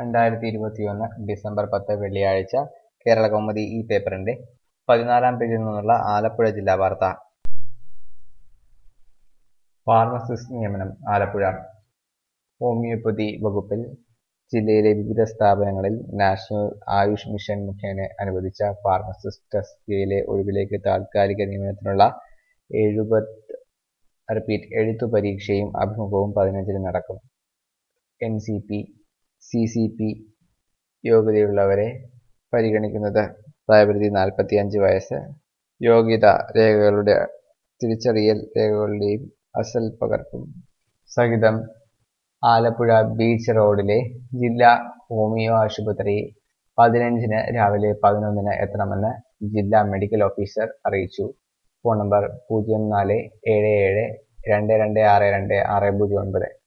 രണ്ടായിരത്തി ഇരുപത്തിയൊന്ന് ഡിസംബർ പത്ത് വെള്ളിയാഴ്ച കേരളകൗമുദി ഈ പേപ്പറിന്റെ പതിനാലാം പേജിൽ നിന്നുള്ള ആലപ്പുഴ ജില്ലാ വാർത്ത ഫാർമസിസ്റ്റ് നിയമനം ആലപ്പുഴ ഹോമിയോപ്പതി വകുപ്പിൽ ജില്ലയിലെ വിവിധ സ്ഥാപനങ്ങളിൽ നാഷണൽ ആയുഷ് മിഷൻ മുഖേന അനുവദിച്ച ഫാർമസിസ്റ്റ് തസ്തികയിലെ ഒഴിവിലേക്ക് താൽക്കാലിക നിയമനത്തിനുള്ള എഴുപത് റിപ്പീറ്റ് എഴുത്തു പരീക്ഷയും അഭിമുഖവും പതിനഞ്ചിന് നടക്കും N C P C C P യോഗ്യതയുള്ളവരെ പരിഗണിക്കുന്നത് പ്രായപരിധി നാൽപ്പത്തിയഞ്ച് വയസ്സ് യോഗ്യത രേഖകളുടെ തിരിച്ചറിയൽ രേഖകളുടെയും അസൽ പകർപ്പും സഹിതം ആലപ്പുഴ ബീച്ച് റോഡിലെ ജില്ലാ ഹോമിയോ ആശുപത്രി പതിനഞ്ചിന് രാവിലെ പതിനൊന്നിന് എത്തണമെന്ന് ജില്ലാ മെഡിക്കൽ ഓഫീസർ അറിയിച്ചു ഫോൺ നമ്പർ പൂജ്യം നാല് ഏഴ് ഏഴ് രണ്ട് രണ്ട് ആറ് രണ്ട് ആറ് പൂജ്യം ഒൻപത്